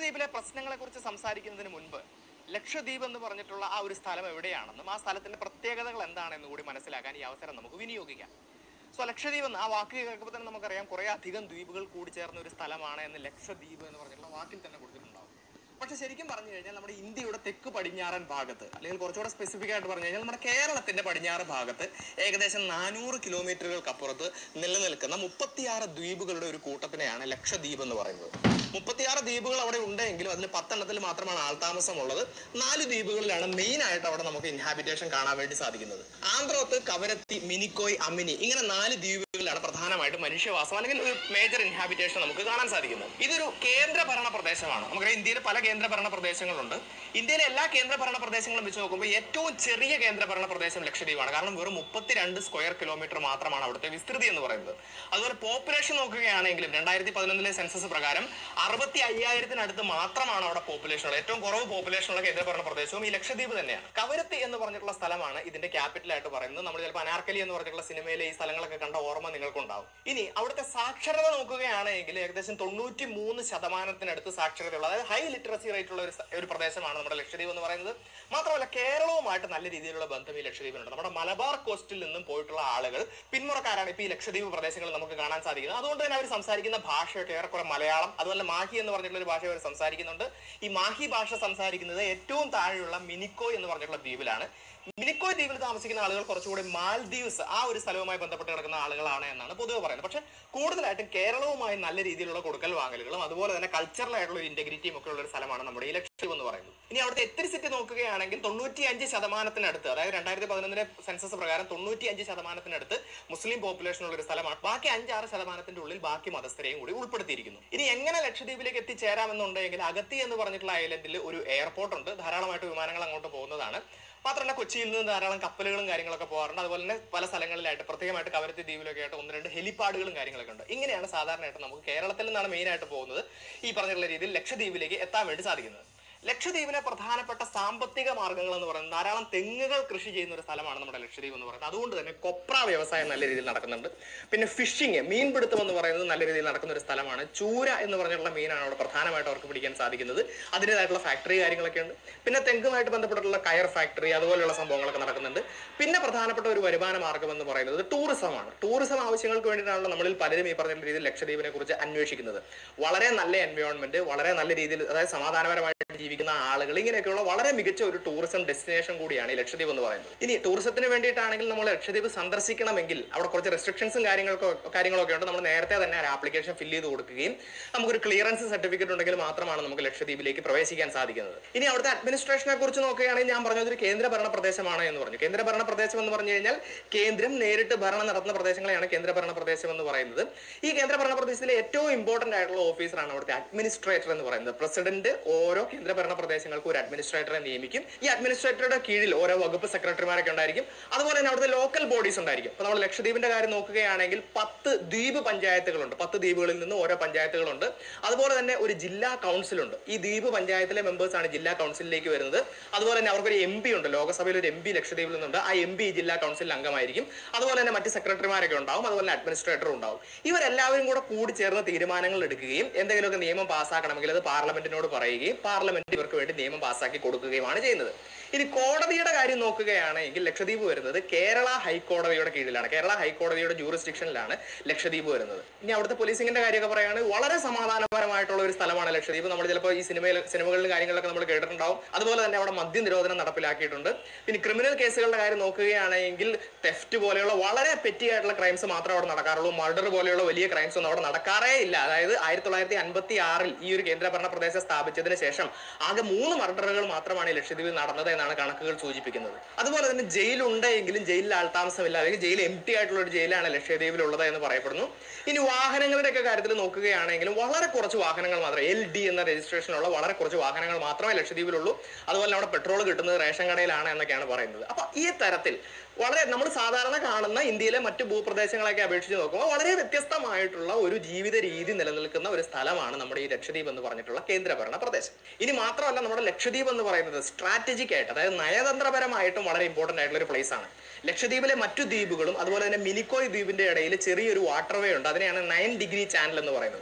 ലക്ഷദ്വീപിലെ പ്രശ്നങ്ങളെ കുറിച്ച് സംസാരിക്കുന്നതിന് മുൻപ് ലക്ഷദ്വീപ് എന്ന് പറഞ്ഞിട്ടുള്ള ആ ഒരു സ്ഥലം എവിടെയാണെന്നും ആ സ്ഥലത്തിന്റെ പ്രത്യേകതകൾ എന്താണെന്നും കൂടി മനസ്സിലാക്കാൻ ഈ അവസരം നമുക്ക് വിനിയോഗിക്കാം സോ ലക്ഷദ്വീപ് എന്ന് ആ വാക്ക് കേൾക്കുമ്പോൾ തന്നെ നമുക്കറിയാം കുറെ അധികം ദ്വീപുകൾ കൂടി ചേർന്ന ഒരു സ്ഥലമാണ് എന്ന് ലക്ഷദ്വീപ് എന്ന് പറഞ്ഞിട്ടുള്ള വാക്കിൽ തന്നെ കൊടുത്തിട്ടുണ്ടാവും പക്ഷെ ശരിക്കും പറഞ്ഞു കഴിഞ്ഞാൽ നമ്മുടെ ഇന്ത്യയുടെ തെക്ക് പടിഞ്ഞാറൻ ഭാഗത്ത് അല്ലെങ്കിൽ കുറച്ചുകൂടെ സ്പെസിഫിക് ആയിട്ട് പറഞ്ഞു കഴിഞ്ഞാൽ നമ്മുടെ കേരളത്തിന്റെ പടിഞ്ഞാറ് ഭാഗത്ത് ഏകദേശം നാനൂറ് കിലോമീറ്ററുകൾക്കപ്പുറത്ത് നിലനിൽക്കുന്ന മുപ്പത്തിയാറ് ദ്വീപുകളുടെ ഒരു കൂട്ടത്തിനെയാണ് ലക്ഷദ്വീപ് എന്ന് പറയുന്നത് മുപ്പത്തിയാറ് ദ്വീപുകൾ അവിടെ ഉണ്ടെങ്കിലും അതിൽ പത്തെണ്ണത്തിൽ മാത്രമാണ് ആൾതാമസമുള്ളത് നാല് ദ്വീപുകളിലാണ് മെയിൻ ആയിട്ട് അവിടെ നമുക്ക് ഇൻഹാബിറ്റേഷൻ കാണാൻ വേണ്ടി സാധിക്കുന്നത് ആന്ധ്രോത്ത് കവരത്തി മിനിക്കോയ് അമിനി ഇങ്ങനെ നാല് ദ്വീപുകളിലാണ് പ്രധാനമായിട്ടും മനുഷ്യവാസം അല്ലെങ്കിൽ ഒരു മേജർ ഇൻഹാബിറ്റേഷൻ നമുക്ക് കാണാൻ സാധിക്കുന്നത് ഇതൊരു കേന്ദ്ര ഭരണ പ്രദേശമാണ് നമുക്കറിയാം ഇന്ത്യയിൽ പല കേന്ദ്ര ഭരണ പ്രദേശങ്ങളുണ്ട് ഇന്ത്യയിലെ എല്ലാ കേന്ദ്ര ഭരണ പ്രദേശങ്ങളും വെച്ച് നോക്കുമ്പോൾ ഏറ്റവും ചെറിയ കേന്ദ്ര ഭരണ പ്രദേശം ലക്ഷദ്വീപാണ് കാരണം വെറും മുപ്പത്തിരണ്ട് സ്ക്വയർ കിലോമീറ്റർ മാത്രമാണ് അവിടുത്തെ വിസ്തൃതി എന്ന് പറയുന്നത് അതുപോലെ പോപ്പുലേഷൻ നോക്കുകയാണെങ്കിലും രണ്ടായിരത്തി പതിനൊന്നിലെ സെൻസസ് പ്രകാരം അറുപത്തി അയ്യായിരത്തിനടുത്ത് മാത്രമാണ് അവിടെ പോപ്പുലേഷൻ ഉള്ളത് ഏറ്റവും കുറവ് പോപ്പുലേഷൻ ഉള്ള കേന്ദ്രഭരണ പ്രദേശവും ഈ ലക്ഷദ്വീപ് തന്നെയാണ് കവരത്തി എന്ന് പറഞ്ഞിട്ടുള്ള സ്ഥലമാണ് ഇതിന്റെ ക്യാപിറ്റൽ ആയിട്ട് പറയുന്നത് നമ്മൾ ചിലപ്പോൾ അനാർക്കലി എന്ന് പറഞ്ഞിട്ടുള്ള സിനിമയിലെ ഈ സ്ഥലങ്ങളൊക്കെ കണ്ട ഓർമ്മ നിങ്ങൾക്കുണ്ടാവും ഇനി അവിടുത്തെ സാക്ഷരത നോക്കുകയാണെങ്കിൽ ഏകദേശം തൊണ്ണൂറ്റി മൂന്ന് ശതമാനത്തിനടുത്ത് സാക്ഷരതയുള്ള അതായത് ഹൈ ലിറ്ററസി റേറ്റ് ഉള്ള ഒരു സ്ഥ- ഒരു പ്രദേശമാണ് നമ്മുടെ ലക്ഷദ്വീപ് എന്ന് പറയുന്നത് മാത്രമല്ല കേരളവുമായിട്ട് നല്ല രീതിയിലുള്ള ബന്ധം ഈ ലക്ഷദ്വീപിനുണ്ട് നമ്മുടെ മലബാർ കോസ്റ്റിൽ നിന്നും പോയിട്ടുള്ള ആളുകൾ പിന്മുറക്കാരാണ് ഇപ്പോൾ ഈ ലക്ഷദ്വീപ് പ്രദേശങ്ങളിൽ നമുക്ക് കാണാൻ സാധിക്കുന്നത് അതുകൊണ്ട് തന്നെ അവർ സംസാരിക്കുന്ന ഭാഷയൊക്കെ ഏറെക്കുറെ മലയാളം അതുപോലെ മാഹി എന്ന് പറഞ്ഞിട്ടുള്ള ഒരു ഭാഷ അവർ സംസാരിക്കുന്നുണ്ട് ഈ മാഹി ഭാഷ സംസാരിക്കുന്നത് ഏറ്റവും താഴെയുള്ള മിനിക്കോ എന്ന് പറഞ്ഞിട്ടുള്ള ദ്വീപിലാണ് മിനിക്കോ ദ്വീപിൽ താമസിക്കുന്ന ആളുകൾ കുറച്ചുകൂടി മാൽദീവ്സ് ആ ഒരു സ്ഥലവുമായി ബന്ധപ്പെട്ട് കിടക്കുന്ന ആളുകളാണ് എന്നാണ് പൊതുവെ പറയുന്നത് പക്ഷെ കൂടുതലായിട്ടും കേരളവുമായി നല്ല രീതിയിലുള്ള കൊടുക്കൽ വാങ്ങലുകളും അതുപോലെ തന്നെ കൾച്ചറൽ ആയിട്ടുള്ള ഒരു ഇന്റഗ്രിറ്റിയും ഒക്കെ ഉള്ള ഒരു സ്ഥലമാണ് നമ്മുടെ ഈ ലക്ഷദ്വീപ് എന്ന് പറയുന്നത് ഇനി അവിടുത്തെ എത്തിരിസിറ്റി നോക്കുകയാണെങ്കിൽ തൊണ്ണൂറ്റി അഞ്ച് ശതമാനത്തിനടുത്ത് അതായത് രണ്ടായിരത്തി പതിനൊന്നിലെ സെൻസസ് പ്രകാരം തൊണ്ണൂറ്റി അഞ്ച് ശതമാനത്തിനടുത്ത് മുസ്ലിം പോപ്പുലേഷൻ ഉള്ള ഒരു സ്ഥലമാണ് ബാക്കി അഞ്ചാറ് ശതമാനത്തിന്റെ ഉള്ളിൽ ബാക്കി മതസ്ഥരെയും കൂടി ഉൾപ്പെടുത്തിയിരിക്കുന്നു ഇനി എങ്ങനെ ലക്ഷദ്വീപിലേക്ക് എത്തിച്ചേരാമെന്നുണ്ടെങ്കിൽ അഗത്തി എന്ന് പറഞ്ഞിട്ടുള്ള ഐലൻഡിൽ ഒരു എയർപോർട്ട് ഉണ്ട് ധാരാളമായിട്ട് വിമാനങ്ങൾ അങ്ങോട്ട് പോകുന്നതാണ് മാത്രമല്ല കൊച്ചിയിൽ നിന്ന് ധാരാളം കപ്പലുകളും കാര്യങ്ങളൊക്കെ പോകാറുണ്ട് അതുപോലെ തന്നെ പല സ്ഥലങ്ങളിലായിട്ട് പ്രത്യേകമായിട്ട് കവരത്തി ദ്വീപിലൊക്കെ ആയിട്ട് ഒന്ന് രണ്ട് ഹെലിപ്പാഡുകളും കാര്യങ്ങളൊക്കെ ഉണ്ട് ഇങ്ങനെയാണ് സാധാരണയായിട്ട് നമുക്ക് കേരളത്തിൽ നിന്നാണ് മെയിൻ ആയിട്ട് പോകുന്നത് ഈ പറഞ്ഞിട്ടുള്ള രീതിയിൽ ലക്ഷദ്വീപിലേക്ക് എത്താൻ വേണ്ടി സാധിക്കുന്നത് ലക്ഷദ്വീപിലെ പ്രധാനപ്പെട്ട സാമ്പത്തിക മാർഗ്ഗങ്ങൾ എന്ന് പറയുന്നത് ധാരാളം തെങ്ങുകൾ കൃഷി ചെയ്യുന്ന ഒരു സ്ഥലമാണ് നമ്മുടെ ലക്ഷദ്വീപ് എന്ന് പറയുന്നത് അതുകൊണ്ട് തന്നെ കൊപ്ര വ്യവസായം നല്ല രീതിയിൽ നടക്കുന്നുണ്ട് പിന്നെ ഫിഷിങ് മീൻപിടുത്തം എന്ന് പറയുന്നത് നല്ല രീതിയിൽ നടക്കുന്ന ഒരു സ്ഥലമാണ് ചൂര എന്ന് പറഞ്ഞിട്ടുള്ള മീനാണ് അവിടെ പ്രധാനമായിട്ട് അവർക്ക് പിടിക്കാൻ സാധിക്കുന്നത് അതിൻ്റെതായിട്ടുള്ള ഫാക്ടറി കാര്യങ്ങളൊക്കെ ഉണ്ട് പിന്നെ തെങ്ങുമായിട്ട് ബന്ധപ്പെട്ടിട്ടുള്ള കയർ ഫാക്ടറി അതുപോലെയുള്ള സംഭവങ്ങളൊക്കെ നടക്കുന്നുണ്ട് പിന്നെ പ്രധാനപ്പെട്ട ഒരു വരുമാന മാർഗ്ഗം എന്ന് പറയുന്നത് ടൂറിസമാണ് ടൂറിസം ആവശ്യങ്ങൾക്ക് വേണ്ടിയിട്ടാണല്ലോ നമ്മളിൽ പലരും ഈ പറഞ്ഞ രീതിയിൽ ലക്ഷദ്വീപിനെ കുറിച്ച് അന്വേഷിക്കുന്നത് വളരെ നല്ല എൻവയോൺമെന്റ് വളരെ നല്ല രീതിയിൽ അതായത് സമാധാനപരമായിട്ട് ജീവിക്കുന്ന ആളുകൾ ഇങ്ങനെയൊക്കെയുള്ള വളരെ മികച്ച ഒരു ടൂറിസം ഡെസ്റ്റിനേഷൻ കൂടിയാണ് ഈ ലക്ഷദ്വീപ് എന്ന് പറയുന്നത് ഇനി ടൂറിസത്തിന് വേണ്ടിയിട്ടാണെങ്കിൽ നമ്മൾ ലക്ഷദ്വീപ് സന്ദർശിക്കണമെങ്കിൽ അവിടെ കുറച്ച് റെസ്ട്രിക്ഷൻസും കാര്യങ്ങളൊക്കെ കാര്യങ്ങളൊക്കെ ഉണ്ട് നമ്മൾ നേരത്തെ തന്നെ ഒരു ആപ്ലിക്കേഷൻ ഫില്ല് ചെയ്ത് കൊടുക്കുകയും നമുക്കൊരു ക്ലിയറൻസ് സർട്ടിഫിക്കറ്റ് ഉണ്ടെങ്കിൽ മാത്രമാണ് നമുക്ക് ലക്ഷദ്വീപിലേക്ക് പ്രവേശിക്കാൻ സാധിക്കുന്നത് ഇനി അവിടുത്തെ അഡ്മിനിസ്ട്രേഷനെ കുറിച്ച് നോക്കുകയാണെങ്കിൽ ഞാൻ പറഞ്ഞത് ഒരു കേന്ദ്ര ഭരണ പ്രദേശമാണ് എന്ന് പറഞ്ഞു കേന്ദ്ര ഭരണ പ്രദേശം എന്ന് പറഞ്ഞു കഴിഞ്ഞാൽ കേന്ദ്രം നേരിട്ട് ഭരണം നടത്തുന്ന പ്രദേശങ്ങളെയാണ് കേന്ദ്ര ഭരണ പ്രദേശം എന്ന് പറയുന്നത് ഈ കേന്ദ്ര ഭരണ പ്രദേശത്തിലെ ഏറ്റവും ഇമ്പോർട്ടന്റ് ആയിട്ടുള്ള ഓഫീസറാണ് അവിടുത്തെ അഡ്മിനിസ്ട്രേറ്റർ എന്ന് പറയുന്നത് പ്രസിഡന്റ് ഓരോ കേന്ദ്ര ഭരണ പ്രദേശങ്ങൾക്കും ഒരു അഡ്മിനിസ്ട്രേറ്ററെ നിയമിക്കും ഈ അഡ്മിനിസ്ട്രേറ്ററുടെ കീഴിൽ ഓരോ വകുപ്പ് സെക്രട്ടറിമാരൊക്കെ ഉണ്ടായിരിക്കും അതുപോലെ തന്നെ അവിടുത്തെ ലോക്കൽ ബോഡീസ് ഉണ്ടായിരിക്കും അപ്പൊ നമ്മൾ ലക്ഷദ്വീപിന്റെ കാര്യം നോക്കുകയാണെങ്കിൽ പത്ത് ദ്വീപ് പഞ്ചായത്തുകളുണ്ട് പത്ത് ദ്വീപുകളിൽ നിന്ന് ഓരോ പഞ്ചായത്തുകളുണ്ട് അതുപോലെ തന്നെ ഒരു ജില്ലാ കൗൺസിലുണ്ട് ഈ ദ്വീപ് പഞ്ചായത്തിലെ മെമ്പേഴ്സ് ആണ് ജില്ലാ കൗൺസിലിലേക്ക് വരുന്നത് അതുപോലെ തന്നെ അവർക്കൊരു എം പി ഉണ്ട് ലോകസഭയിൽ ഒരു എം പി ലക്ഷദ്വീപിൽ നിന്നുണ്ട് ആ എം പി ജില്ലാ കൗൺസിലിൽ അംഗമായിരിക്കും അതുപോലെ തന്നെ മറ്റ് സെക്രട്ടറിമാരൊക്കെ ഉണ്ടാവും അതുപോലെ തന്നെ അഡ്മിനിസ്ട്രേറ്റർ ഉണ്ടാവും ഇവരെല്ലാവരും കൂടെ കൂടി ചേർന്ന് തീരുമാനങ്ങൾ എടുക്കുകയും എന്തെങ്കിലുമൊക്കെ നിയമം പാസ്സാക്കണമെങ്കിൽ അത് പാർലമെന്റിനോട് പറയുകയും പാർലമെന്റ് ഇവർക്ക് വേണ്ടി നിയമം പാസ്സാക്കി കൊടുക്കുകയുമാണ് ചെയ്യുന്നത് ഇനി കോടതിയുടെ കാര്യം നോക്കുകയാണെങ്കിൽ ലക്ഷദ്വീപ് വരുന്നത് കേരള ഹൈക്കോടതിയുടെ കീഴിലാണ് കേരള ഹൈക്കോടതിയുടെ ജൂറിസ്ഡിക്ഷനിലാണ് ലക്ഷദ്വീപ് വരുന്നത് ഇനി അവിടുത്തെ പോലീസിംഗിന്റെ കാര്യമൊക്കെ പറയുകയാണെങ്കിൽ വളരെ സമാധാനപരമായിട്ടുള്ള ഒരു സ്ഥലമാണ് ലക്ഷദ്വീപ് നമ്മൾ ചിലപ്പോൾ ഈ സിനിമയിൽ സിനിമകളിലും കാര്യങ്ങളിലൊക്കെ നമ്മൾ കേട്ടിട്ടുണ്ടാവും അതുപോലെ തന്നെ അവിടെ മദ്യ നിരോധനം നടപ്പിലാക്കിയിട്ടുണ്ട് പിന്നെ ക്രിമിനൽ കേസുകളുടെ കാര്യം നോക്കുകയാണെങ്കിൽ തെഫ്റ്റ് പോലെയുള്ള വളരെ പെറ്റി ആയിട്ടുള്ള ക്രൈംസ് മാത്രമേ അവിടെ നടക്കാറുള്ളൂ മർഡർ പോലെയുള്ള വലിയ ക്രൈംസ് ഒന്നും അവിടെ നടക്കാറേ ഇല്ല അതായത് ആയിരത്തി തൊള്ളായിരത്തി അൻപത്തി ആറിൽ ഈ ഒരു കേന്ദ്രഭരണ പ്രദേശം സ്ഥാപിച്ചതിന് ശേഷം ആകെ മൂന്ന് മർഡറുകൾ മാത്രമാണ് ഈ ലക്ഷദ്വീപിൽ നടന്നത് എന്നാണ് കണക്കുകൾ സൂചിപ്പിക്കുന്നത് അതുപോലെ തന്നെ ജയിലുണ്ട് എങ്കിലും ജയിലിൽ ആൾതാമസമില്ല അല്ലെങ്കിൽ ജയിൽ എം ടി ആയിട്ടുള്ള ഒരു ജയിലാണ് ലക്ഷദ്വീപിലുള്ളത് എന്ന് പറയപ്പെടുന്നു ഇനി വാഹനങ്ങളുടെ ഒക്കെ കാര്യത്തിൽ നോക്കുകയാണെങ്കിലും വളരെ കുറച്ച് വാഹനങ്ങൾ മാത്രമേ എൽ ഡി എന്ന രജിസ്ട്രേഷനുള്ള വളരെ കുറച്ച് വാഹനങ്ങൾ മാത്രമേ ലക്ഷദ്വീപിലുള്ളൂ അതുപോലെ അവിടെ പെട്രോൾ കിട്ടുന്നത് റേഷൻ കടയിലാണ് എന്നൊക്കെയാണ് പറയുന്നത് അപ്പൊ ഈ തരത്തിൽ വളരെ നമ്മൾ സാധാരണ കാണുന്ന ഇന്ത്യയിലെ മറ്റു ഭൂപ്രദേശങ്ങളെയൊക്കെ അപേക്ഷിച്ച് നോക്കുമ്പോൾ വളരെ വ്യത്യസ്തമായിട്ടുള്ള ഒരു ജീവിത രീതി നിലനിൽക്കുന്ന ഒരു സ്ഥലമാണ് നമ്മുടെ ഈ ലക്ഷദ്വീപ് എന്ന് പറഞ്ഞിട്ടുള്ള കേന്ദ്രഭരണ പ്രദേശം ഇനി മാത്രമല്ല നമ്മുടെ ലക്ഷദ്വീപ് എന്ന് പറയുന്നത് സ്ട്രാറ്റജിക് ആയിട്ട് അതായത് നയതന്ത്രപരമായിട്ടും വളരെ ഇമ്പോർട്ടന്റ് ആയിട്ടുള്ള ഒരു പ്ലേസ് ആണ് ലക്ഷദ്വീപിലെ മറ്റു ദ്വീപുകളും അതുപോലെ തന്നെ മിനിക്കോയ് ദ്വീപിന്റെ ഇടയിൽ ചെറിയൊരു വാട്ടർവേ ഉണ്ട് അതിനെയാണ് നയൻ ഡിഗ്രി ചാനൽ എന്ന് പറയുന്നത്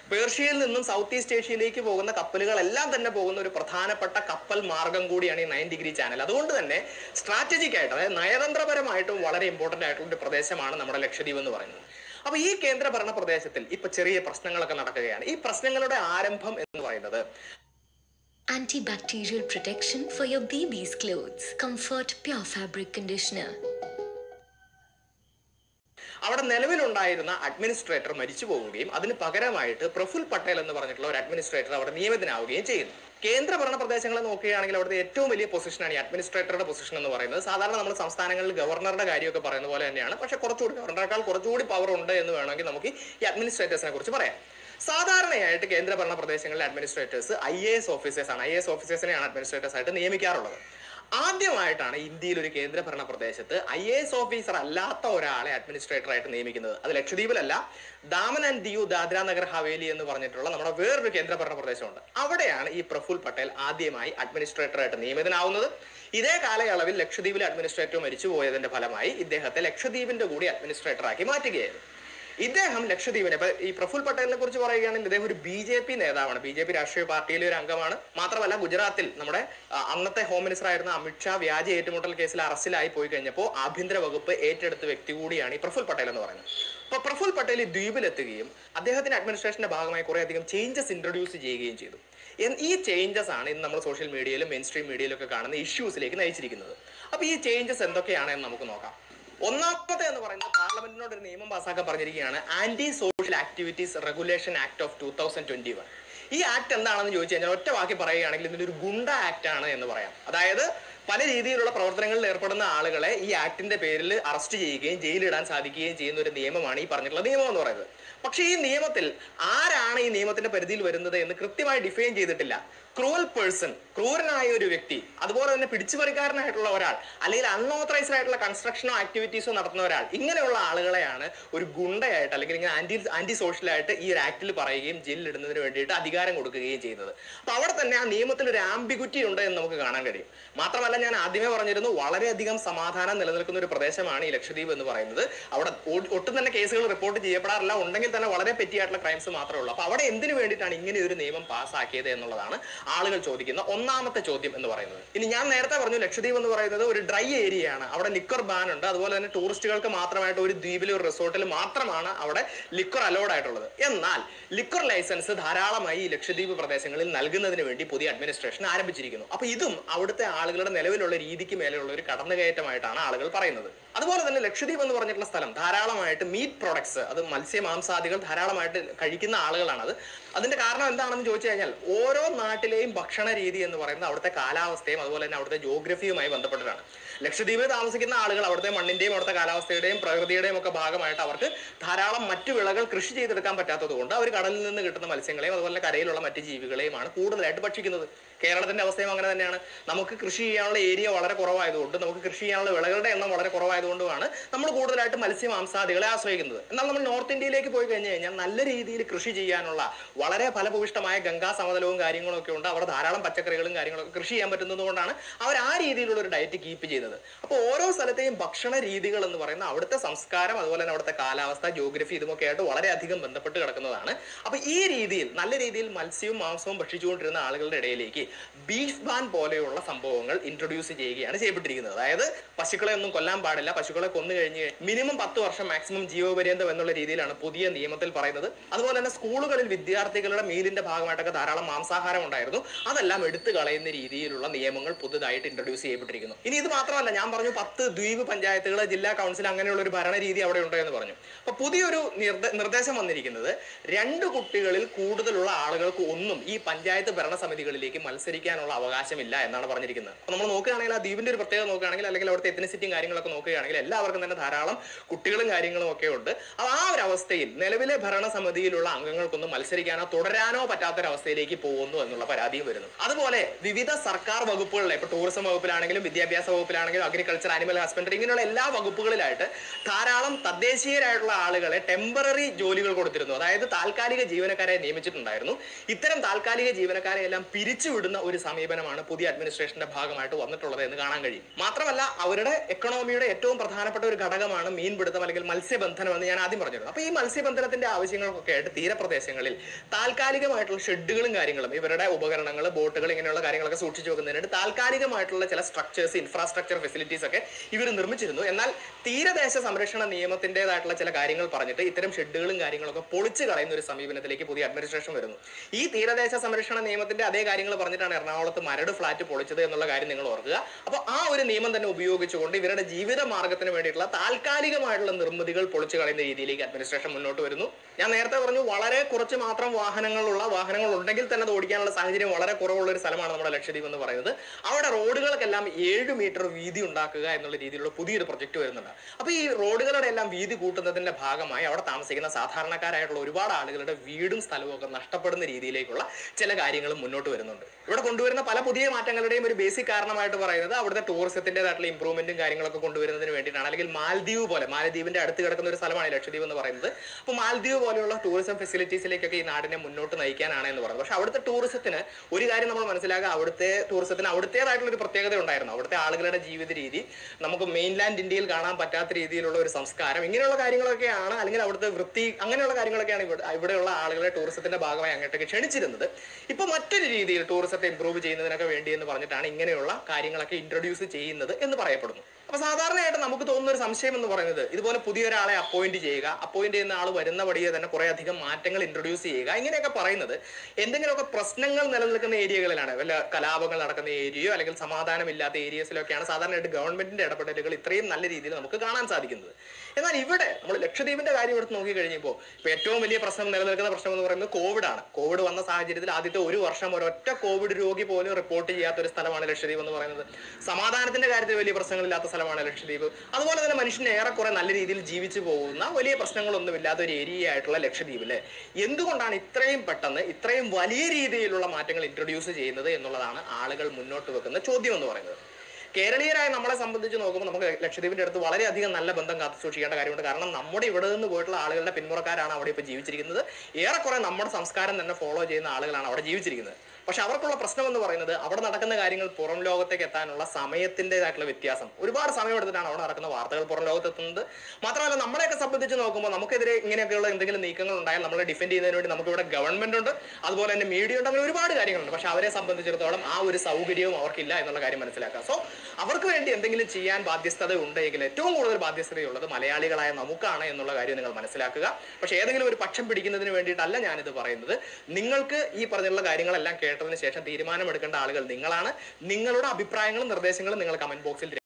പേർഷ്യയിൽ നിന്നും സൗത്ത് ഈസ്റ്റ് ഏഷ്യയിലേക്ക് പോകുന്ന കപ്പലുകളെല്ലാം തന്നെ പോകുന്ന ഒരു പ്രധാനപ്പെട്ട കപ്പൽ മാർഗം കൂടിയാണ് ഈ നയൻ ഡിഗ്രി ചാനൽ അതുകൊണ്ട് തന്നെ സ്ട്രാറ്റജിക് ആയിട്ട് അതായത് നയതന്ത്രപരമായിട്ടും വളരെ ഇമ്പോർട്ടന്റ് ആയിട്ടുള്ള ഒരു പ്രദേശമാണ് നമ്മുടെ ലക്ഷദ്വീപ് എന്ന് പറയുന്നത് അപ്പൊ ഈ കേന്ദ്രഭരണ പ്രദേശത്തിൽ ഇപ്പൊ ചെറിയ പ്രശ്നങ്ങളൊക്കെ നടക്കുകയാണ് ഈ പ്രശ്നങ്ങളുടെ ആരംഭം എന്ന് പറയുന്നത് Antibacterial protection for your baby's clothes. Comfort Pure Fabric Conditioner. അവിടെ നിലവിലുണ്ടായിരുന്ന അഡ്മിനിസ്ട്രേറ്റർ മരിച്ചു പോവുകയും അതിന് പകരമായിട്ട് പ്രഫുൽ പട്ടേൽ എന്ന് പറഞ്ഞിട്ടുള്ള ഒരു അഡ്മിനിസ്ട്രേറ്റർ അവിടെ നിയമിതനാവുകയും ചെയ്യുന്നു കേന്ദ്ര ഭരണ പ്രദേശങ്ങളെ നോക്കുകയാണെങ്കിൽ അവിടുത്തെ ഏറ്റവും വലിയ പൊസിഷനാണ് ഈ അഡ്മിനിസ്ട്രേറ്ററുടെ പൊസിഷൻ എന്ന് പറയുന്നത് സാധാരണ നമ്മൾ സംസ്ഥാനങ്ങളിൽ ഗവർണറുടെ കാര്യമൊക്കെ പറയുന്ന പോലെ തന്നെയാണ് പക്ഷെ കുറച്ചുകൂടി ഗവർണറേക്കാൾ കുറച്ചുകൂടി പവർ ഉണ്ട് എന്ന് വേണമെങ്കിൽ നമുക്ക് ഈ അഡ്മിനിസ്ട്രേറ്റേഴ്സിനെ കുറിച്ച് പറയാം സാധാരണയായിട്ട് കേന്ദ്ര ഭരണ പ്രദേശങ്ങളിലെ administrators I A S officers ആണ് ഐ എ എസ് ഓഫീസേഴ്സിനെയാണ് അഡ്മിനിസ്ട്രേറ്റേഴ്സ് ആയിട്ട് നിയമിക്കാറുള്ളത് ആദ്യമായിട്ടാണ് ഇന്ത്യയിൽ ഒരു കേന്ദ്ര ഭരണ പ്രദേശത്ത് ഐ എ എസ് ഓഫീസർ അല്ലാത്ത ഒരാളെ അഡ്മിനിസ്ട്രേറ്റർ ആയിട്ട് നിയമിക്കുന്നത് അത് ലക്ഷദ്വീപിലല്ല ദാമൻ ആൻഡ് ദിയു ദാദ്ര നഗർ ഹവേലി എന്ന് പറഞ്ഞിട്ടുള്ള നമ്മുടെ വേറൊരു കേന്ദ്ര ഭരണ പ്രദേശമുണ്ട് അവിടെയാണ് ഈ പ്രഫുൽ പട്ടേൽ ആദ്യമായി അഡ്മിനിസ്ട്രേറ്റർ ആയിട്ട് നിയമിതനാവുന്നത് ഇതേ കാലയളവിൽ ലക്ഷദ്വീപിലെ അഡ്മിനിസ്ട്രേറ്റർ മരിച്ചുപോയതിന്റെ ഫലമായി ഇദ്ദേഹത്തെ ലക്ഷദ്വീപിന്റെ കൂടി അഡ്മിനിസ്ട്രേറ്റർ ആക്കി മാറ്റുകയായിരുന്നു ഇദ്ദേഹം ലക്ഷദ്വീപിനെ ഇപ്പൊ ഈ പ്രഫുൽ പട്ടേലിനെ കുറിച്ച് പറയുകയാണെങ്കിൽ ഇദ്ദേഹം ഒരു ബി ജെ പി നേതാവാണ് ബി ജെ പി രാഷ്ട്രീയ പാർട്ടിയിലെ ഒരു അംഗമാണ് മാത്രമല്ല ഗുജറാത്തിൽ നമ്മുടെ ആ, അന്നത്തെ ഹോം മിനിസ്റ്റർ ആയിരുന്ന അമിത്ഷാ വ്യാജ ഏറ്റുമുട്ടൽ കേസിൽ അറസ്റ്റിലായി പോയി കഴിഞ്ഞപ്പോൾ ആഭ്യന്തര വകുപ്പ് ഏറ്റെടുത്ത വ്യക്തി കൂടിയാണ് ഈ പ്രഫുൽ പട്ടേൽ എന്ന് പറയുന്നത് അപ്പൊ പ്രഫുൽ പട്ടേൽ ഈ ദ്വീപിലെത്തുകയും അദ്ദേഹത്തിന്റെ അഡ്മിനിസ്ട്രേഷന്റെ ഭാഗമായി കുറെ അധികം ചേഞ്ചസ് ഇൻട്രൊഡ്യൂസ് ചെയ്യുകയും ചെയ്തു എൻ- ഈ ചേഞ്ചസ് ആണ് ഇന്ന് നമ്മൾ സോഷ്യൽ മീഡിയയിലും മെയിൻ സ്ട്രീം മീഡിയയിലും ഒക്കെ കാണുന്ന ഇഷ്യൂസിലേക്ക് നയിച്ചിരിക്കുന്നത് അപ്പൊ ഈ ചേഞ്ചസ് എന്തൊക്കെയാണ് എന്ന് നമുക്ക് നോക്കാം ഒന്നാമത്തെ എന്ന് പറയുന്നത് പാർലമെന്റിനോട് ഒരു നിയമം പാസ്സാക്കാൻ പറഞ്ഞിരിക്കുകയാണ് anti social activities regulation act of two thousand twenty one ഈ ആക്ട് എന്താണെന്ന് ചോദിച്ചു കഴിഞ്ഞാൽ ഒറ്റ വാക്കി പറയുകയാണെങ്കിൽ ഇതിന്റെ ഒരു ഗുണ്ട ആക്ട് ആണ് എന്ന് പറയാം അതായത് പല രീതിയിലുള്ള പ്രവർത്തനങ്ങളിൽ ഏർപ്പെടുന്ന ആളുകളെ ഈ ആക്ടിന്റെ പേരിൽ അറസ്റ്റ് ചെയ്യുകയും ജയിലിടാൻ സാധിക്കുകയും ചെയ്യുന്ന ഒരു നിയമമാണ് ഈ പറഞ്ഞിട്ടുള്ള നിയമം എന്ന് പറയുന്നത് പക്ഷേ ഈ നിയമത്തിൽ ആരാണ് ഈ നിയമത്തിന്റെ പരിധിയിൽ വരുന്നത് എന്ന് കൃത്യമായി ഡിഫൈൻ ചെയ്തിട്ടില്ല ക്രൂവൽ പേഴ്സൺ ക്രൂരനായ ഒരു വ്യക്തി അതുപോലെ തന്നെ പിടിച്ചുപറിക്കാരനായിട്ടുള്ള ഒരാൾ അല്ലെങ്കിൽ അൺഓത്തറൈസ്ഡ് ആയിട്ടുള്ള കൺസ്ട്രക്ഷനോ ആക്ടിവിറ്റീസോ നടത്തുന്ന ഒരാൾ ഇങ്ങനെയുള്ള ആളുകളെയാണ് ഒരു ഗുണ്ടയായിട്ട് അല്ലെങ്കിൽ ഇങ്ങനെ ആന്റി ആന്റി സോഷ്യലായിട്ട് ഈ ഒരു ആക്ടിൽ പറയുകയും ജയിലിൽ ഇടുന്നതിന് വേണ്ടിയിട്ട് അധികാരം കൊടുക്കുകയും ചെയ്യുന്നത് അപ്പൊ അവിടെ തന്നെ ആ നിയമത്തിൽ ഒരു ആംബിഗുറ്റി ഉണ്ട് എന്ന് നമുക്ക് കാണാൻ കഴിയും മാത്രമല്ല ഞാൻ ആദ്യമേ പറഞ്ഞിരുന്നു വളരെയധികം സമാധാനം നിലനിൽക്കുന്ന ഒരു പ്രദേശമാണ് ഈ ലക്ഷദ്വീപ് എന്ന് പറയുന്നത് അവിടെ ഒ- ഒട്ടും തന്നെ കേസുകൾ റിപ്പോർട്ട് ചെയ്യപ്പെടാറില്ല ഉണ്ടെങ്കിൽ തന്നെ വളരെ പെറ്റിയായിട്ടുള്ള ക്രൈംസ് മാത്രമേ ഉള്ളൂ അപ്പൊ അവിടെ എന്തിനു വേണ്ടിയിട്ടാണ് ഇങ്ങനെ ഒരു നിയമം പാസ്സാക്കിയത് എന്നുള്ളതാണ് ആളുകൾ ചോദിക്കുന്ന ഒന്നാമത്തെ ചോദ്യം എന്ന് പറയുന്നത് ഇനി ഞാൻ നേരത്തെ പറഞ്ഞു ലക്ഷദ്വീപ് എന്ന് പറയുന്നത് ഒരു ഡ്രൈ ഏരിയയാണ് അവിടെ ലിക്വർ ബാൻ ഉണ്ട് അതുപോലെ തന്നെ ടൂറിസ്റ്റുകൾക്ക് മാത്രമായിട്ട് ഒരു ദ്വീപിൽ ഒരു റിസോർട്ടിൽ മാത്രമാണ് അവിടെ ലിക്വർ അലോഡ് ആയിട്ടുള്ളത് എന്നാൽ ലിക്വർ ലൈസൻസ് ധാരാളമായി ഈ ലക്ഷദ്വീപ് പ്രദേശങ്ങളിൽ നൽകുന്നതിന് വേണ്ടി പുതിയ അഡ്മിനിസ്ട്രേഷൻ ആരംഭിച്ചിരിക്കുന്നു അപ്പൊ ഇതും അവിടുത്തെ ആളുകളുടെ നിലവിലുള്ള രീതിക്ക് മേലെയുള്ള ഒരു കടന്നുകയറ്റമായിട്ടാണ് ആളുകൾ പറയുന്നത് അതുപോലെ തന്നെ ലക്ഷദ്വീപ് എന്ന് പറഞ്ഞിട്ടുള്ള സ്ഥലം ധാരാളമായിട്ട് മീറ്റ് പ്രോഡക്ട്സ് അത് മത്സ്യ മാംസാദികൾ ധാരാളമായിട്ട് കഴിക്കുന്ന ആളുകളാണ് അത് അതിന്റെ കാരണം എന്താണെന്ന് ചോദിച്ചു കഴിഞ്ഞാൽ ഓരോ നാട്ടിലെയും ഭക്ഷണ രീതി എന്ന് പറയുന്നത് അവിടുത്തെ കാലാവസ്ഥയും അതുപോലെ തന്നെ അവിടുത്തെ ജോഗ്രഫിയുമായി ബന്ധപ്പെട്ടിട്ടാണ് ലക്ഷദ്വീപിൽ താമസിക്കുന്ന ആളുകൾ അവിടുത്തെ മണ്ണിന്റെയും അവിടുത്തെ കാലാവസ്ഥയുടെയും പ്രകൃതിയുടെയും ഒക്കെ ഭാഗമായിട്ട് അവർക്ക് ധാരാളം മറ്റു വിളകൾ കൃഷി ചെയ്തെടുക്കാൻ പറ്റാത്തത് കൊണ്ട് അവർ കടലിൽ നിന്ന് കിട്ടുന്ന മത്സ്യങ്ങളെയും അതുപോലെ തന്നെ കരയിലുള്ള മറ്റ് ജീവികളെയുമാണ് കൂടുതലായിട്ട് ഭക്ഷിക്കുന്നത് കേരളത്തിന്റെ അവസ്ഥയും അങ്ങനെ തന്നെയാണ് നമുക്ക് കൃഷി ചെയ്യാനുള്ള ഏരിയ വളരെ കുറവായതുകൊണ്ട് നമുക്ക് കൃഷി ചെയ്യാനുള്ള വിളകളുടെ എണ്ണം വളരെ കുറവായതുകൊണ്ടുമാണ് നമ്മൾ കൂടുതലായിട്ട് മത്സ്യ മാംസാദികളെ ആശ്രയിക്കുന്നത് എന്നാൽ നമ്മൾ നോർത്ത് ഇന്ത്യയിലേക്ക് പോയി കഴിഞ്ഞു കഴിഞ്ഞാൽ നല്ല രീതിയിൽ കൃഷി ചെയ്യാനുള്ള വളരെ ഫലഭൂയിഷ്ടമായ ഗംഗാ സമതലവും കാര്യങ്ങളും ഒക്കെ ഉണ്ട് അവിടെ ധാരാളം പച്ചക്കറികളും കാര്യങ്ങളൊക്കെ കൃഷി ചെയ്യാൻ പറ്റുന്നത് കൊണ്ടാണ് അവർ ആ രീതിയിലുള്ള ഒരു ഡയറ്റ് കീപ്പ് ചെയ്യുന്നത് അപ്പോൾ ഓരോ സ്ഥലത്തെയും ഭക്ഷണ രീതികൾ എന്ന് പറയുന്ന അവിടുത്തെ സംസ്കാരം അതുപോലെ തന്നെ അവിടുത്തെ കാലാവസ്ഥ ജോഗ്രഫി ഇതുമൊക്കെ ആയിട്ട് വളരെയധികം ബന്ധപ്പെട്ട് കിടക്കുന്നതാണ് അപ്പൊ ഈ രീതിയിൽ നല്ല രീതിയിൽ മത്സ്യവും മാംസവും ഭക്ഷിച്ചുകൊണ്ടിരുന്ന ആളുകളുടെ ഇടയിലേക്ക് ബീഫ് ബാൻ പോലെയുള്ള സംഭവങ്ങൾ ഇൻട്രൊഡ്യൂസ് ചെയ്യുകയാണ് ചെയ്യപ്പെട്ടിരിക്കുന്നത് അതായത് പശുക്കളെ ഒന്നും കൊല്ലാൻ പാടില്ല പശുക്കളെ കൊന്നു കഴിഞ്ഞ് മിനിമം പത്ത് വർഷം മാക്സിമം ജീവപര്യന്തം എന്നുള്ള രീതിയിലാണ് പുതിയ നിയമത്തിൽ പറയുന്നത് അതുപോലെ തന്നെ സ്കൂളുകളിൽ വിദ്യാർത്ഥികളുടെ മീലിന്റെ ഭാഗമായിട്ടൊക്കെ ധാരാളം മാംസാഹാരം ഉണ്ടായിരുന്നു അതെല്ലാം എടുത്തു കളയുന്ന രീതിയിലുള്ള നിയമങ്ങൾ പുതുതായിട്ട് ഇൻട്രൊഡ്യൂസ് ചെയ്യപ്പെട്ടിരിക്കുന്നു ഇനി ഇത് മാത്രമല്ല ഞാൻ പറഞ്ഞു പത്ത് ദ്വീപ് പഞ്ചായത്തുകൾ ജില്ലാ കൗൺസിൽ അങ്ങനെയുള്ള ഒരു ഭരണ രീതി അവിടെ ഉണ്ട് എന്ന് പറഞ്ഞു അപ്പൊ പുതിയൊരു നിർദ്ദ- നിർദ്ദേശം വന്നിരിക്കുന്നത് രണ്ട് കുട്ടികളിൽ കൂടുതലുള്ള ആളുകൾക്ക് ഒന്നും ഈ പഞ്ചായത്ത് ഭരണസമിതികളിലേക്ക് മത്സരിക്കാനുള്ള അവകാശമില്ല എന്നാണ് പറഞ്ഞിരിക്കുന്നത് അപ്പൊ നമ്മൾ നോക്കുകയാണെങ്കിൽ ആ ദ്വീപിന്റെ ഒരു പ്രത്യേകത നോക്കുകയാണെങ്കിൽ അല്ലെങ്കിൽ അവിടുത്തെ എത്തനിസിറ്റിയും കാര്യങ്ങളൊക്കെ നോക്കുകയാണെങ്കിൽ എല്ലാവർക്കും തന്നെ ധാരാളം കുട്ടികളും കാര്യങ്ങളും ഒക്കെ ഉണ്ട് അപ്പൊ ആ ഒരു അവസ്ഥയിൽ നിലവിലെ ഭരണസമിതിയിലുള്ള അംഗങ്ങൾക്കൊന്നും മത്സരിക്കാനോ തുടരാനോ പറ്റാത്തൊരവസ്ഥയിലേക്ക് പോകുന്നു എന്നുള്ള പരാതി പരാതിയും വരുന്നു അതുപോലെ വിവിധ സർക്കാർ വകുപ്പുകളിലെ ഇപ്പൊ ടൂറിസം വകുപ്പിലാണെങ്കിലും വിദ്യാഭ്യാസ വകുപ്പിലാണെങ്കിലും അഗ്രികൾച്ചർ ആനിമൽ ഹസ്ബൻഡറി ഇങ്ങനെയുള്ള എല്ലാ വകുപ്പുകളിലായിട്ട് ധാരാളം തദ്ദേശീയരായിട്ടുള്ള ആളുകളെ ടെമ്പററി ജോലികൾ കൊടുത്തിരുന്നു അതായത് താൽക്കാലിക ജീവനക്കാരെ നിയമിച്ചിട്ടുണ്ടായിരുന്നു ഇത്തരം താൽക്കാലിക ജീവനക്കാരെ എല്ലാം പിരിച്ചുവിടുന്ന ഒരു സമീപനമാണ് പുതിയ അഡ്മിനിസ്ട്രേഷന്റെ ഭാഗമായിട്ട് വന്നിട്ടുള്ളത് എന്ന് കാണാൻ കഴിയും മാത്രമല്ല അവരുടെ എക്കണോമിയുടെ ഏറ്റവും പ്രധാനപ്പെട്ട ഒരു ഘടകമാണ് മീൻപിടുത്തം അല്ലെങ്കിൽ മത്സ്യബന്ധനം എന്ന് ഞാൻ ആദ്യം പറഞ്ഞിരുന്നു അപ്പൊ ഈ മത്സ്യബന്ധനത്തിന്റെ ആവശ്യങ്ങൾക്കൊക്കെ ആയിട്ട് തീരപ്രദേശങ്ങളിൽ താൽക്കാലികമായിട്ടുള്ള ഷെഡുകളും കാര്യങ്ങളും ഇവരുടെ ഉപകരണങ്ങൾ ബോട്ടുകൾ ഇങ്ങനെയുള്ള കാര്യങ്ങളൊക്കെ സൂക്ഷിച്ചു വെക്കുന്നതിനായിട്ട് താൽക്കാലികമായിട്ടുള്ള ചില സ്ട്രക്ചേഴ്സ് ഇൻഫ്രാസ്ട്രക്ചർ ഫെസിലിറ്റീസ് ഒക്കെ ഇവർ നിർമ്മിച്ചിരുന്നു എന്നാൽ തീരദേശ സംരക്ഷണ നിയമത്തിൻ്റെതായിട്ടുള്ള ചില കാര്യങ്ങൾ പറഞ്ഞിട്ട് ഇത്തരം ഷെഡുകളും കാര്യങ്ങളൊക്കെ പൊളിച്ചു കളയുന്ന ഒരു സമീപനത്തിലേക്ക് പുതിയ അഡ്മിനിസ്ട്രേഷൻ വരുന്നു ഈ തീരദേശ സംരക്ഷണ നിയമത്തിന്റെ അതേ കാര്യങ്ങൾ പറഞ്ഞിട്ടാണ് എറണാകുളത്ത് മരട് ഫ്ലാറ്റ് പൊളിച്ചത് എന്നുള്ള കാര്യം നിങ്ങൾ ഓർക്കുക അപ്പോൾ ആ ഒരു നിയമം തന്നെ ഉപയോഗിച്ചുകൊണ്ട് ഇവരുടെ ജീവിത മാർഗത്തിന് വേണ്ടിയിട്ടുള്ള താൽക്കാലികമായിട്ടുള്ള നിർമ്മിതികൾ പൊളിച്ചു കളയുന്ന രീതിയിലേക്ക് അഡ്മിനിസ്ട്രേഷൻ മുന്നോട്ട് വരുന്നു ഞാൻ നേരത്തെ പറഞ്ഞു വളരെ കുറച്ച് മാത്രം വാഹനങ്ങളുള്ള വാഹനങ്ങൾ ഉണ്ടെങ്കിൽ തന്നെ അത് ഓടിക്കാനുള്ള സാഹചര്യം വളരെ കുറവുള്ള ഒരു സ്ഥലമാണ് നമ്മുടെ ലക്ഷദ്വീപ് എന്ന് പറയുന്നത് അവിടെ റോഡുകൾക്കെല്ലാം ഏഴ് മീറ്റർ വീതി ഉണ്ടാക്കുക എന്നുള്ള രീതിയിലുള്ള പുതിയൊരു പ്രൊജക്ട് വരുന്നുണ്ട് അപ്പോൾ ഈ റോഡുകളുടെ എല്ലാം വീതി കൂട്ടുന്നതിന്റെ ഭാഗമായി അവിടെ താമസിക്കുന്ന സാധാരണക്കാരായിട്ടുള്ള ഒരുപാട് ആളുകളുടെ വീടും സ്ഥലവും ഒക്കെ നഷ്ടപ്പെടുന്ന രീതിയിലേക്കുള്ള ചില കാര്യങ്ങളും മുന്നോട്ട് വരുന്നുണ്ട് ഇവിടെ കൊണ്ടുവരുന്ന പല പുതിയ മാറ്റങ്ങളുടെയും ഒരു ബേസിക് കാരണമായിട്ട് പറയുന്നത് അവിടുത്തെ ടൂറിസത്തിൻ്റെതായിട്ടുള്ള ഇമ്പ്രൂവ്മെന്റും കാര്യങ്ങളൊക്കെ കൊണ്ടുവരുന്നതിന് വേണ്ടിയിട്ടാണ് അല്ലെങ്കിൽ മാൽദ്വീപ് പോലെ മാലദ്വീപിന്റെ അടുത്ത് കിടക്കുന്ന ഒരു സ്ഥലമാണ് ഈ ലക്ഷദ്വീപ് എന്ന് പറയുന്നത് അപ്പോൾ മാൽദ്വീപ് പോലെയുള്ള ടൂറിസം ഫെസിലിറ്റീസിലേക്കൊക്കെ ഈ നാടിനെ മുന്നോട്ട് നയിക്കാനാണ് എന്ന് പറയുന്നത് പക്ഷെ അവിടുത്തെ ടൂറിസത്തിന് ഒരു കാര്യം നമ്മൾ മനസ്സിലാക്കുക അവിടുത്തെ ടൂറിസത്തിന് അവിടുത്തേതായിട്ടുള്ള ഒരു പ്രത്യേകത ഉണ്ടായിരുന്നു അവിടുത്തെ ആളുകളുടെ ജീവിത രീതി നമുക്ക് മെയിൻലാൻഡ് ഇന്ത്യയിൽ കാണാൻ പറ്റാത്ത രീതിയിലുള്ള ഒരു സംസ്കാരം ഇങ്ങനെയുള്ള കാര്യങ്ങളൊക്കെയാണ് അല്ലെങ്കിൽ അവിടുത്തെ വൃത്തി അങ്ങനെയുള്ള കാര്യങ്ങളൊക്കെയാണ് ഇവിടെ ഇവിടെയുള്ള ആളുകളെ ടൂറിസത്തിന്റെ ഭാഗമായി അങ്ങോട്ടേക്ക് ക്ഷണിച്ചിരുന്നത് ഇപ്പൊ മറ്റൊരു രീതിയിൽ ടൂറിസത്തെ ഇമ്പ്രൂവ് ചെയ്യുന്നതിനൊക്കെ വേണ്ടി എന്ന് പറഞ്ഞിട്ടാണ് ഇങ്ങനെയുള്ള കാര്യങ്ങളൊക്കെ ഇൻട്രൊഡ്യൂസ് ചെയ്യുന്നത് എന്ന് പറയപ്പെടുന്നു അപ്പൊ സാധാരണയായിട്ട് നമുക്ക് തോന്നുന്ന ഒരു സംശയം എന്ന് പറയുന്നത് ഇതുപോലെ പുതിയൊരാളെ അപ്പോയിന്റ് ചെയ്യുക അപ്പോയിന്റ് ചെയ്യുന്ന ആൾ വരുന്ന വഴിയെ തന്നെ കുറെ അധികം മാറ്റങ്ങൾ ഇൻട്രൊഡ്യൂസ് ചെയ്യുക ഇങ്ങനെയൊക്കെ പറയുന്നത് എന്തെങ്കിലുമൊക്കെ പ്രശ്നങ്ങൾ നിലനിൽക്കുന്ന ഏരിയകളിലാണ് വല്ല കലാപങ്ങൾ നടക്കുന്ന ഏരിയയോ അല്ലെങ്കിൽ സമാധാനമില്ലാത്ത ഏരിയസിലൊക്കെയാണ് സാധാരണയായിട്ട് ഗവൺമെന്റിന്റെ ഇടപെടലുകൾ ഇത്രയും നല്ല രീതിയിൽ നമുക്ക് കാണാൻ സാധിക്കുന്നത് എന്നാൽ ഇവിടെ നമ്മൾ ലക്ഷദ്വീപിന്റെ കാര്യം എടുത്ത് നോക്കി കഴിഞ്ഞപ്പോൾ ഇപ്പൊ ഏറ്റവും വലിയ പ്രശ്നം നിലനിൽക്കുന്ന പ്രശ്നം എന്ന് പറയുന്നത് കോവിഡ് ആണ് കോവിഡ് വന്ന സാഹചര്യത്തിൽ ആദ്യത്തെ ഒരു വർഷം ഒരൊറ്റ കോവിഡ് രോഗി പോലും റിപ്പോർട്ട് ചെയ്യാത്ത ഒരു സ്ഥലമാണ് ലക്ഷദ്വീപ് എന്ന് പറയുന്നത് സമാധാനത്തിന്റെ കാര്യത്തിൽ വലിയ പ്രശ്നങ്ങളില്ലാത്ത സ്ഥലമാണ് ലക്ഷദ്വീപ് അതുപോലെ തന്നെ മനുഷ്യന് ഏറെക്കുറെ നല്ല രീതിയിൽ ജീവിച്ചു പോകുന്ന വലിയ പ്രശ്നങ്ങളൊന്നും ഇല്ലാത്ത ഒരു ഏരിയ ആയിട്ടുള്ള ലക്ഷദ്വീപില് എന്തുകൊണ്ടാണ് ഇത്രയും പെട്ടെന്ന് ഇത്രയും വലിയ രീതിയിലുള്ള മാറ്റങ്ങൾ ഇൻട്രൊഡ്യൂസ് ചെയ്യുന്നത് എന്നുള്ളതാണ് ആളുകൾ മുന്നോട്ട് വെക്കുന്ന ചോദ്യം എന്ന് പറയുന്നത് കേരളീയരായ നമ്മളെ സംബന്ധിച്ച് നോക്കുമ്പോൾ നമുക്ക് ലക്ഷദ്വീപിന്റെ അടുത്ത് വളരെയധികം നല്ല ബന്ധം കാത്തു സൂക്ഷിക്കേണ്ട കാര്യമുണ്ട് കാരണം നമ്മുടെ ഇവിടെ നിന്ന് പോയിട്ടുള്ള ആളുകളുടെ പിന്മുറക്കാരാണ് അവിടെ ഇപ്പോൾ ജീവിച്ചിരിക്കുന്നത് ഏറെക്കുറെ നമ്മുടെ സംസ്കാരം തന്നെ ഫോളോ ചെയ്യുന്ന ആളുകളാണ് അവിടെ ജീവിച്ചിരിക്കുന്നത് പക്ഷെ അവർക്കുള്ള പ്രശ്നം എന്ന് പറയുന്നത് അവിടെ നടക്കുന്ന കാര്യങ്ങൾ പുറം ലോകത്തേക്ക് എത്താനുള്ള സമയത്തിൻ്റെതായിട്ടുള്ള വ്യത്യാസം ഒരുപാട് സമയം എടുത്തിട്ടാണ് അവിടെ നടക്കുന്ന വാർത്തകൾ പുറം ലോകത്ത് എത്തുന്നത് മാത്രമല്ല നമ്മളെയൊക്കെ സംബന്ധിച്ച് നോക്കുമ്പോൾ നമുക്കെതിരെ ഇങ്ങനെയൊക്കെയുള്ള എന്തെങ്കിലും നീക്കങ്ങൾ ഉണ്ടായാൽ നമ്മളെ ഡിഫെൻഡ് ചെയ്യുന്നതിന് വേണ്ടി നമുക്ക് ഇവിടെ ഗവൺമെന്റ് ഉണ്ട് അതുപോലെ തന്നെ മീഡിയ ഉണ്ട് അങ്ങനെ ഒരുപാട് കാര്യങ്ങളുണ്ട് പക്ഷെ അവരെ സംബന്ധിച്ചിടത്തോളം ആ ഒരു സൗകര്യവും അവർക്കില്ല എന്നുള്ള കാര്യം മനസ്സിലാക്കുക സോ അവർക്ക് വേണ്ടി എന്തെങ്കിലും ചെയ്യാൻ ബാധ്യസ്ഥത ഉണ്ടെങ്കിൽ ഏറ്റവും കൂടുതൽ ബാധ്യസ്ഥതയുള്ളത് മലയാളികളായ നമുക്കാണ് എന്നുള്ള കാര്യം നിങ്ങൾ മനസ്സിലാക്കുക പക്ഷെ ഏതെങ്കിലും ഒരു പക്ഷം പിടിക്കുന്നതിന് വേണ്ടിയിട്ടല്ല ഞാനിത് പറയുന്നത് നിങ്ങൾക്ക് ഈ പറഞ്ഞുള്ള കാര്യങ്ങളെല്ലാം കേട്ടതിന് ശേഷം തീരുമാനമെടുക്കേണ്ട ആളുകൾ നിങ്ങളാണ് നിങ്ങളുടെ അഭിപ്രായങ്ങളും നിർദ്ദേശങ്ങളും നിങ്ങൾ കമന്റ് ബോക്സിൽ